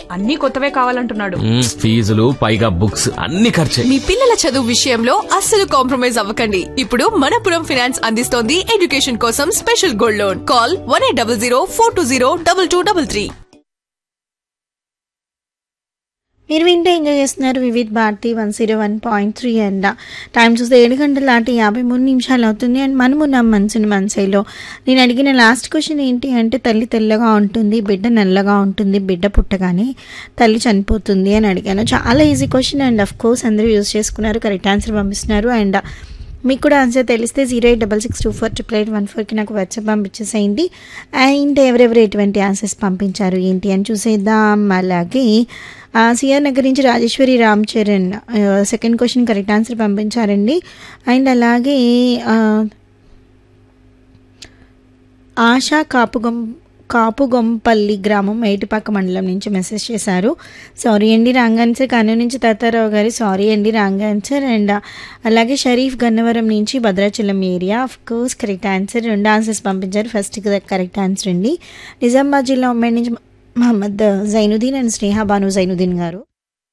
అన్ని కొత్తవే కావాలంటున్నాడు మ్మ్, ఫీజులు పైగా బుక్స్ అన్ని ఖర్చే మీ పిల్లల చదువు విషయంలో అస్సలు కాంప్రమైజ్ అవ్వకండి ఇప్పుడు మనపురం ఫైనాన్స్ అందిస్తోంది ఎడ్యుకేషన్ కోసం special gold loan call one eight double zero four two zero double two double three మీరు వింటే ఎంజాయ్ చేస్తున్నారు Vividh Bharati one zero one point three and time చూస్తే ఏడు గంటల దాటి యాభై మూడు నిమిషాలు అవుతుంది అండ్ మనము నా మనసుని మనసైలో నేను అడిగిన లాస్ట్ క్వశ్చన్ ఏంటి అంటే తల్లి తెల్లగా ఉంటుంది బిడ్డ నల్లగా ఉంటుంది బిడ్డ పుట్టగానే తల్లి చనిపోతుంది అని అడిగాను చాలా easy question and of course అందరూ యూజ్ చేసుకున్నారు కరెక్ట్ ఆన్సర్ పంపిస్తున్నారు అండ్ మీకు కూడా ఆన్సర్ తెలిస్తే zero eight double six two four triple eight one ఫోర్కి నాకు వాట్సాప్ పంపించేసేయండి అండ్ ఎవరెవరు ఎటువంటి ఆన్సర్స్ పంపించారు ఏంటి అని చూసేద్దాం అలాగే ఆ, సిఆర్ నగర్ నుంచి రాజేశ్వరి రామ్ చరణ్ ఆ, సెకండ్ క్వశ్చన్ కరెక్ట్ ఆన్సర్ పంపించారండి అండ్ అలాగే ఆ, ఆశా కాపుగం కాపుగొంపల్లి గ్రామం ఏటిపాక మండలం నుంచి మెసేజ్ చేశారు సారీ అండి రాంగ్ ఆన్సర్ కర్నూలు నుంచి తాతారావు గారి సారీ అండి రాంగ్ ఆన్సర్ అండ్ అలాగే షరీఫ్ గన్నవరం నుంచి Bhadrachalam area of course correct answer రెండు ఆన్సర్స్ పంపించారు ఫస్ట్ కరెక్ట్ ఆన్సర్ అండి నిజామాబాద్ జిల్లా ఉమ్మడి నుంచి Mohammed Zainuddin and Sneha Banu Zainuddin garu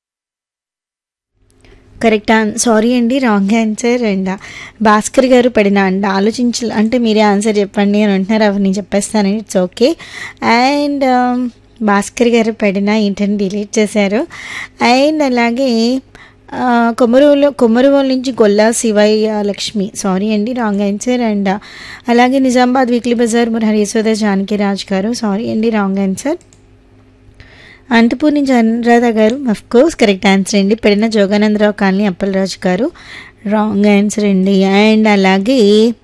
correct sorry అండి wrong answer and Bhaskar garu పడిన అండ్ ఆలోచించ అంటే మీరే ఆన్సర్ చెప్పండి అని అంటున్నారు అవి నేను చెప్పేస్తాను it's okay and Bhaskar garu పడిన ఏంటని డిలీట్ చేశారు అండ్ అలాగే ఆ, కొమరువులో కొమరువోలు నుంచి గొల్లా శివయ్య లక్ష్మి సారీ అండి రాంగ్ ఆన్సర్ అండ్ అలాగే నిజామాబాద్ వీక్లీ బజార్ మురహరి యశోద జానకి రాజ్ గారు సారీ అండి రాంగ్ ఆన్సర్ అనంతపూర్ నుంచి అనురాధ గారు అఫ్ కోర్స్ కరెక్ట్ ఆన్సర్ అండి పెడిన జోగానందరావు కాలనీ అప్పలరాజు గారు రాంగ్ ఆన్సర్ అండి అండ్ అలాగే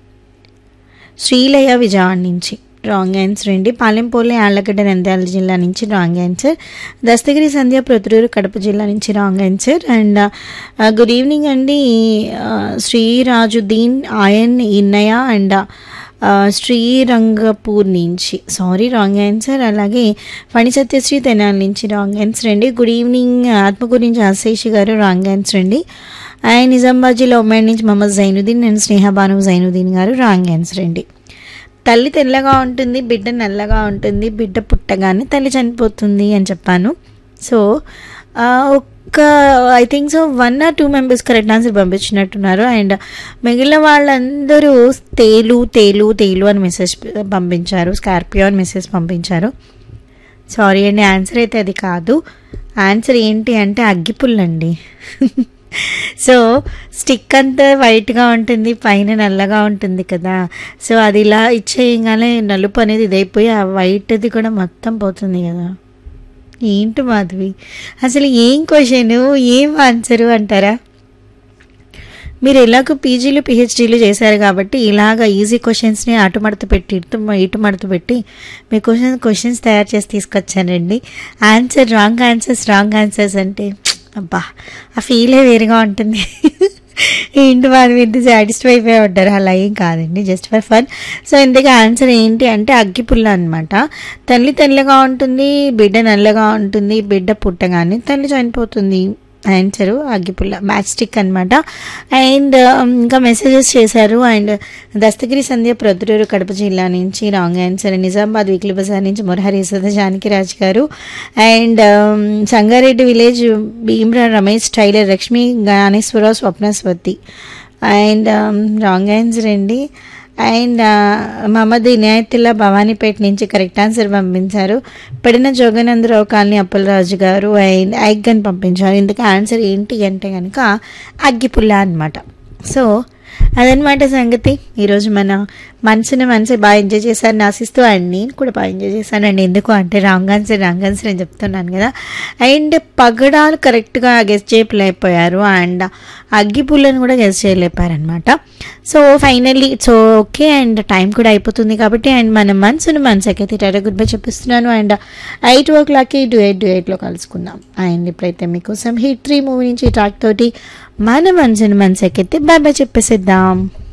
శ్రీలయ విజయవాడ నుంచి రాంగ్ ఆన్సర్ అండి పాలెంపోలే ఆళ్లగడ్డ నంద్యాల జిల్లా నుంచి రాంగ్ ఆన్సర్ దస్తగిరి సంధ్య ప్రొద్దుటూరు కడప జిల్లా నుంచి wrong answer and good evening అండి ఆ, శ్రీరాజుద్దీన్ ఆయన్ ఇన్నయ అండ్ ఆ, శ్రీరంగపూర్ నుంచి సారీ రాంగ్ ఆన్సర్ అలాగే ఫణి సత్యశ్రీ తెనాలి నుంచి రాంగ్ ఆన్సర్ అండి గుడ్ ఈవినింగ్ ఆత్మకూరు నుంచి ఆశేషి గారు రాంగ్ ఆన్సర్ అండి అండ్ నిజామాబాద్ జిల్లా ఉమ్మడి నుంచి Mohammed Zainuddin and Sneha Banu Zainuddin garu wrong answer అండి తల్లి తెల్లగా ఉంటుంది బిడ్డ నల్లగా ఉంటుంది బిడ్డ పుట్టగానే తల్లి చనిపోతుంది అని చెప్పాను సో ఆ, ఒక్క I think so one or two members correct answer పంపించినట్టున్నారు అండ్ మిగిలిన వాళ్ళందరూ తేలు తేలు తేలు అని మెసేజ్ పంపించారు స్కార్పియో అని మెసేజ్ పంపించారు సారీ అండి ఆన్సర్ అయితే అది కాదు ఆన్సర్ ఏంటి అంటే అగ్గిపుల్లండి సో స్టిక్ అంతా వైట్గా ఉంటుంది పైన నల్లగా ఉంటుంది కదా సో అది ఇలా ఇచ్చేయగానే నలుపు అనేది ఇదైపోయి ఆ వైట్ది కూడా మొత్తం పోతుంది కదా ఏంటి మాధవి అసలు ఏం క్వశ్చన్ ఏం ఆన్సరు అంటారా మీరు ఎలాగో పీజీలు పిహెచ్డీలు చేశారు కాబట్టి ఇలాగ ఈజీ క్వశ్చన్స్ని అటు మడత పెట్టి ఇటు మ- ఇటు మడత పెట్టి మీ క్వశ్చన్ క్వశ్చన్స్ తయారు చేసి తీసుకొచ్చానండి answer wrong answers wrong answers అంటే అబ్బా ఆ ఫీలే వేరుగా ఉంటుంది ఏంటి వాళ్ళు ఇంత సాటిస్ఫై అయిపోయి ఉంటారు అలా ఏం కాదండి జస్ట్ ఫర్ ఫన్ సో ఇంతకీ ఆన్సర్ ఏంటి అంటే అగ్గిపుల్ల అనమాట తల్లి తెల్లగా ఉంటుంది బిడ్డ నల్లగా ఉంటుంది బిడ్డ పుట్టగానే తల్లి చనిపోతుంది ఆన్సరు అగ్గిపుల్ల మ్యాచ్ స్టిక్ అనమాట అండ్ ఇంకా మెసేజెస్ చేశారు అండ్ దస్తగిరి సంధ్య ప్రొద్దుటూరు కడప జిల్లా నుంచి రాంగ్ ఆన్సర్ నిజామాబాద్ వీక్లీ బజార్ నుంచి Murahari Yashoda Janaki Raj garu and Sangareddy village Bhimra Ramesh tailor Lakshmi Gnaneshwararao Swapnaswathi and wrong answer అండి అండ్ మహమ్మద్ ఇనాయతుల్లా భవానీపేట నుంచి కరెక్ట్ ఆన్సర్ పంపించారు పడిన జోగనందరావు కాలనీ అప్పలరాజు గారు అండ్ ఐగ్ అని పంపించారు ఇందుకు ఆన్సర్ ఏంటి అంటే కనుక అగ్గిపుల్ల అనమాట సో అదనమాట సంగతి ఈరోజు మన మనసుని మనసు బాగా ఎంజాయ్ చేశారని ఆశిస్తూ అండ్ నేను కూడా బాగా ఎంజాయ్ చేశానండి ఎందుకు అంటే రాంగ్ ఆన్సర్ రాంగ్ ఆన్సర్ అని చెప్తున్నాను కదా అండ్ పగడాలు కరెక్ట్గా గెస్ట్ చేయలేకపోయారు అండ్ అగ్గిపుల్లను కూడా గెస్ట్ చేయలేపారనమాట so finally so okay and time కూడా అయిపోతుంది కాబట్టి అండ్ మన మనసును మనసుకైతే టాటా గుడ్ బై చెప్పిస్తున్నాను అండ్ ఎయిట్ ఓ క్లాక్కి డు ఎయిట్ డు ఎయిట్లో కలుసుకుందాం అండ్ ఇప్పుడైతే మీకోసం హిట్ త్రీ మూవీ నుంచి ట్రాక్ తోటి మన మనసును మనసుకైతే బాయ్ బాయ్ చెప్పేసేద్దాం